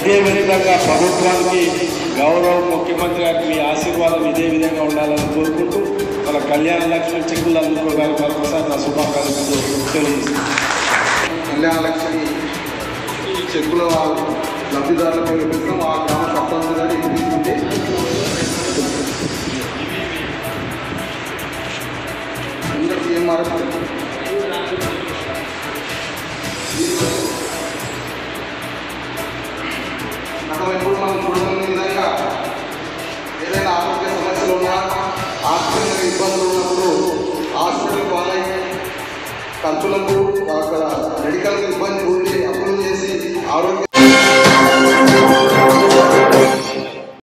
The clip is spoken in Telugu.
ఇదే విధంగా ప్రభుత్వానికి గౌరవ ముఖ్యమంత్రి గారికి మీ ఆశీర్వాదం ఇదే విధంగా ఉండాలని కోరుకుంటూ మన కళ్యాణ లక్ష్మి చెక్కులు అందుకోవడానికి మరొకసారి నా శుభాకాంక్షలు తెలియజేస్తున్నాను కళ్యాణ లక్ష్మి చెక్కుల లబ్ధిదారుల పేరు పెట్టడం ఆ గ్రామ సర్పంచ్ గారు ఇది తీసుకుంటే ఇంకా సీఎంఆర్ అటువంటి మనం చూడడం విధంగా ఏదైనా ఆరోగ్య సమస్యలు ఉన్నా ఆర్థిక ఇబ్బందులు ఉన్నప్పుడు హాస్పిటల్ పాలై ఖర్చులకు అక్కడ మెడికల్ ఇబ్బంది ఉంది